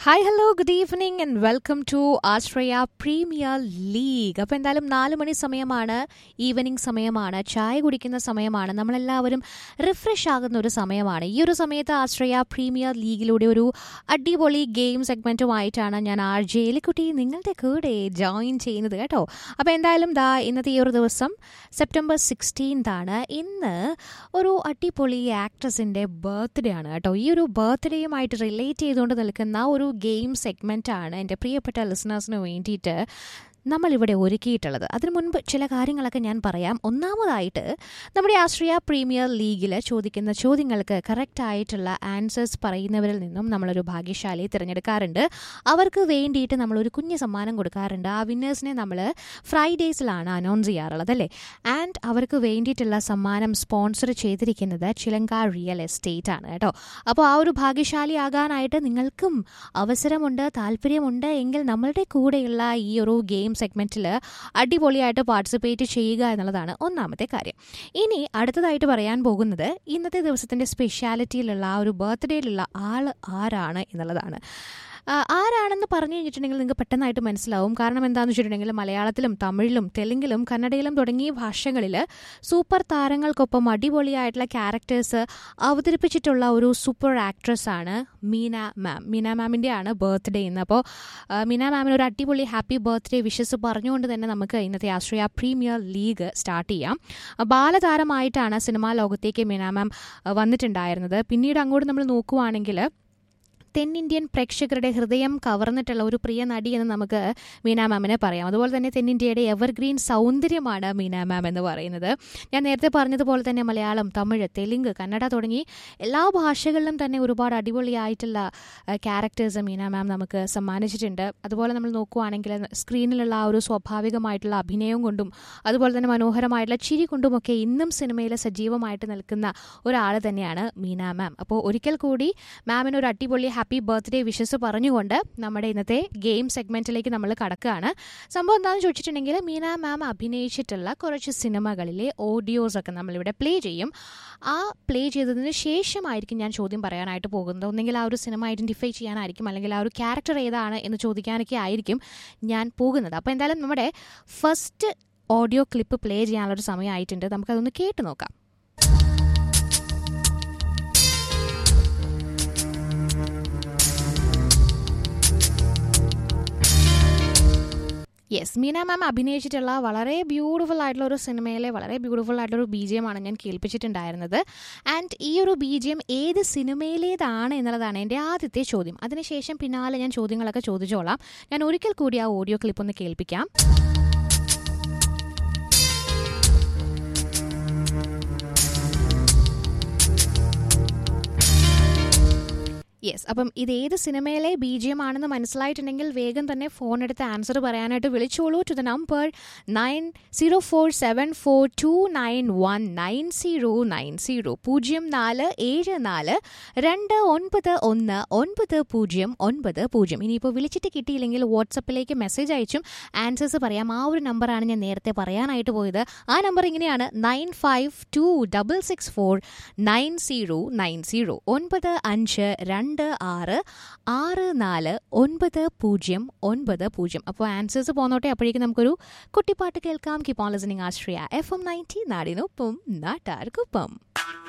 hi hello good evening and welcome to Ashraya premier league അപ്പോൾ എന്തായാലും നാല് മണി സമയമാണ് ഈവനിങ് സമയമാണ് ചായ കുടിക്കുന്ന സമയമാണ് നമ്മളെല്ലാവരും റിഫ്രഷ് ആകുന്ന ഒരു സമയമാണ് ഈ ഒരു സമയത്ത് ആശ്രയ പ്രീമിയർ ലീഗിലൂടെ ഒരു അടിപൊളി ഗെയിം സെഗ്മെൻറ്റുമായിട്ടാണ് ഞാൻ ആർ ജെ എലിക്കുട്ടി നിങ്ങളുടെ കൂടെ ജോയിൻ ചെയ്യുന്നത് കേട്ടോ അപ്പോൾ എന്തായാലും ദാ ഇന്നത്തെ ഈ ഒരു ദിവസം സെപ്റ്റംബർ സിക്സ്റ്റീൻത് ആണ് ഇന്ന് ഒരു അടിപൊളി ആക്ട്രസിൻ്റെ ബർത്ത്ഡേ ആണ് കേട്ടോ ഈ ഒരു ബർത്ത്ഡേയുമായിട്ട് റിലേറ്റ് ചെയ്തുകൊണ്ട് നിൽക്കുന്ന ഒരു ഗെയിം സെഗ്മെൻ്റ് ആണ് എൻ്റെ പ്രിയപ്പെട്ട ലിസണേഴ്സിന് വേണ്ടിയിട്ട് നമ്മളിവിടെ ഒരുക്കിയിട്ടുള്ളത് അതിനു മുൻപ് ചില കാര്യങ്ങളൊക്കെ ഞാൻ പറയാം ഒന്നാമതായിട്ട് നമ്മുടെ ആശ്രയ പ്രീമിയർ ലീഗിൽ ചോദിക്കുന്ന ചോദ്യങ്ങൾക്ക് കറക്റ്റ് ആയിട്ടുള്ള ആൻസേഴ്സ് പറയുന്നവരിൽ നിന്നും നമ്മളൊരു ഭാഗ്യശാലിയെ തിരഞ്ഞെടുക്കാറുണ്ട് അവർക്ക് വേണ്ടിയിട്ട് നമ്മളൊരു കുഞ്ഞു സമ്മാനം കൊടുക്കാറുണ്ട് ആ വിന്നേഴ്സിനെ നമ്മൾ ഫ്രൈഡേസിലാണ് അനൗൺസ് ചെയ്യാറുള്ളത് അല്ലേ ആൻഡ് അവർക്ക് വേണ്ടിയിട്ടുള്ള സമ്മാനം സ്പോൺസർ ചെയ്തിരിക്കുന്നത് ചിലങ്ക റിയൽ എസ്റ്റേറ്റ് ആണ് കേട്ടോ അപ്പോൾ ആ ഒരു ഭാഗ്യശാലിയാകാനായിട്ട് നിങ്ങൾക്കും അവസരമുണ്ട് താല്പര്യമുണ്ട് എങ്കിൽ നമ്മളുടെ കൂടെയുള്ള ഈ ഒരു ഗെയിം സെഗ്മെൻറ്റിൽ അടിപൊളിയായിട്ട് പാർട്ടിസിപ്പേറ്റ് ചെയ്യുക എന്നുള്ളതാണ് ഒന്നാമത്തെ കാര്യം ഇനി അടുത്തതായിട്ട് പറയാൻ പോകുന്നത് ഇന്നത്തെ ദിവസത്തിൻ്റെ സ്പെഷ്യാലിറ്റിയിലുള്ള ആ ഒരു ബർത്ത്ഡേയിലുള്ള ആൾ ആരാണ് എന്നുള്ളതാണ് ആ, ആരാണെന്ന് പറഞ്ഞു കഴിഞ്ഞിട്ടുണ്ടെങ്കിൽ നിങ്ങൾക്ക് പെട്ടെന്നായിട്ട് മനസ്സിലാവും കാരണം എന്താണെന്ന് വെച്ചിട്ടുണ്ടെങ്കിൽ മലയാളത്തിലും തമിഴിലും തെലുങ്കിലും കന്നഡയിലും തുടങ്ങിയ ഭാഷകളിൽ സൂപ്പർ താരങ്ങൾക്കൊപ്പം അടിപൊളിയായിട്ടുള്ള ക്യാരക്ടേഴ്സ് അവതരിപ്പിച്ചിട്ടുള്ള ഒരു സൂപ്പർ ആക്ട്രസ് ആണ് മീന മാം മീന മാമിൻ്റെ ആണ് ബർത്ത്ഡേ ഇന്ന് അപ്പോൾ മീന മാമിന് ഒരു അടിപൊളി ഹാപ്പി ബർത്ത്ഡേ വിഷസ് പറഞ്ഞുകൊണ്ട് തന്നെ നമുക്ക് ഇന്നത്തെ ആശ്രയ പ്രീമിയർ ലീഗ് സ്റ്റാർട്ട് ചെയ്യാം ബാലതാരമായിട്ടാണ് സിനിമാ ലോകത്തേക്ക് മീന മാം വന്നിട്ടുണ്ടായിരുന്നത് പിന്നീട് അങ്ങോട്ട് നമ്മൾ നോക്കുവാണെങ്കിൽ തെന്നിന്ത്യൻ പ്രേക്ഷകരുടെ ഹൃദയം കവർന്നിട്ടുള്ള ഒരു പ്രിയ നടി എന്ന് നമുക്ക് മീന മാമിനെ പറയാം അതുപോലെ തന്നെ തെന്നിന്ത്യയുടെ എവർഗ്രീൻ സൗന്ദര്യമാണ് മീന മാം എന്ന് പറയുന്നത് ഞാൻ നേരത്തെ പറഞ്ഞതുപോലെ തന്നെ മലയാളം തമിഴ് തെലുങ്ക് കന്നഡ തുടങ്ങി എല്ലാ ഭാഷകളിലും തന്നെ ഒരുപാട് അടിപൊളിയായിട്ടുള്ള ക്യാരക്ടേഴ്സ് മീന മാം നമുക്ക് സമ്മാനിച്ചിട്ടുണ്ട് അതുപോലെ നമ്മൾ നോക്കുവാണെങ്കിൽ സ്ക്രീനിലുള്ള ആ ഒരു സ്വാഭാവികമായിട്ടുള്ള അഭിനയം കൊണ്ടും അതുപോലെ തന്നെ മനോഹരമായിട്ടുള്ള ചിരി കൊണ്ടുമൊക്കെ ഇന്നും സിനിമയിൽ സജീവമായിട്ട് നിൽക്കുന്ന ഒരാൾ തന്നെയാണ് മീന മാം അപ്പോൾ ഒരിക്കൽ കൂടി മാമിന് ഒരു അടിപൊളി ഹാപ്പി ബർത്ത്ഡേ വിഷസ് പറഞ്ഞുകൊണ്ട് നമ്മുടെ ഇന്നത്തെ ഗെയിം സെഗ്മെന്റിലേക്ക് നമ്മൾ കടക്കുകയാണ് സംഭവം എന്താണെന്ന് ചോദിച്ചിട്ടുണ്ടെങ്കിൽ മീന മാം അഭിനയിച്ചിട്ടുള്ള കുറച്ച് സിനിമകളിലെ ഓഡിയോസ് ഒക്കെ നമ്മളിവിടെ പ്ലേ ചെയ്യും ആ പ്ലേ ചെയ്തതിന് ശേഷമായിരിക്കും ഞാൻ ചോദ്യം പറയാനായിട്ട് പോകുന്നത് ഒന്നെങ്കിൽ ആ ഒരു സിനിമ ഐഡന്റിഫൈ ചെയ്യാനായിരിക്കും അല്ലെങ്കിൽ ആ ഒരു ക്യാരക്ടർ ഏതാണ് എന്ന് ചോദിക്കാനൊക്കെ ആയിരിക്കും ഞാൻ പോകുന്നത് അപ്പോൾ എന്തായാലും നമ്മുടെ ഫസ്റ്റ് ഓഡിയോ ക്ലിപ്പ് പ്ലേ ചെയ്യാനുള്ളൊരു സമയമായിട്ടുണ്ട് നമുക്കതൊന്ന് കേട്ട് നോക്കാം യെസ് മീന മാം അഭിനയിച്ചിട്ടുള്ള വളരെ ബ്യൂട്ടിഫുൾ ആയിട്ടുള്ള ഒരു സിനിമയിലെ വളരെ ബ്യൂട്ടിഫുൾ ആയിട്ടുള്ള ഒരു ബി ജി എമാണ് ഞാൻ കേൾപ്പിച്ചിട്ടുണ്ടായിരുന്നത് ആൻഡ് ഈ ഒരു ബി ജി എം ഏത് സിനിമയിലേതാണ് എന്നുള്ളതാണ് എൻ്റെ ആദ്യത്തെ ചോദ്യം അതിനുശേഷം പിന്നാലെ ഞാൻ ചോദ്യങ്ങളൊക്കെ ചോദിച്ചോളാം ഞാൻ ഒരിക്കൽ കൂടി ആ ഓഡിയോ ക്ലിപ്പ് ഒന്ന് കേൾപ്പിക്കാം യെസ് അപ്പം ഇത് ഏത് സിനിമയിലെ ബി ജി എം ആണെന്ന് മനസ്സിലായിട്ടുണ്ടെങ്കിൽ വേഗം തന്നെ ഫോൺ എടുത്ത് ആൻസർ പറയാനായിട്ട് വിളിച്ചോളൂ to the number nine zero four seven four two nine one nine zero nine zero പൂജ്യം നാല് ഏഴ് നാല് രണ്ട് ഒൻപത് ഒന്ന് ഒൻപത് പൂജ്യം ഒൻപത് പൂജ്യം ഇനിയിപ്പോൾ വിളിച്ചിട്ട് കിട്ടിയില്ലെങ്കിൽ വാട്സപ്പിലേക്ക് മെസ്സേജ് അയച്ചും ആൻസേഴ്സ് പറയാം ആ ഒരു നമ്പറാണ് ഞാൻ നേരത്തെ പറയാനായിട്ട് പോയത് ആ നമ്പർ ഇങ്ങനെയാണ് nine five two double six four nine zero nine zero ഒൻപത് അഞ്ച് രണ്ട് ആറ് ആറ് നാല് ഒൻപത് പൂജ്യം ഒൻപത് പൂജ്യം അപ്പോൾ ആൻസേഴ്സ് പോന്നോട്ടെ അപ്പോഴേക്കും നമുക്കൊരു കുട്ടിപ്പാട്ട് കേൾക്കാം keep on listening Ashraya F M ninety നാടിനൊപ്പം നാട്ടാർക്കൊപ്പം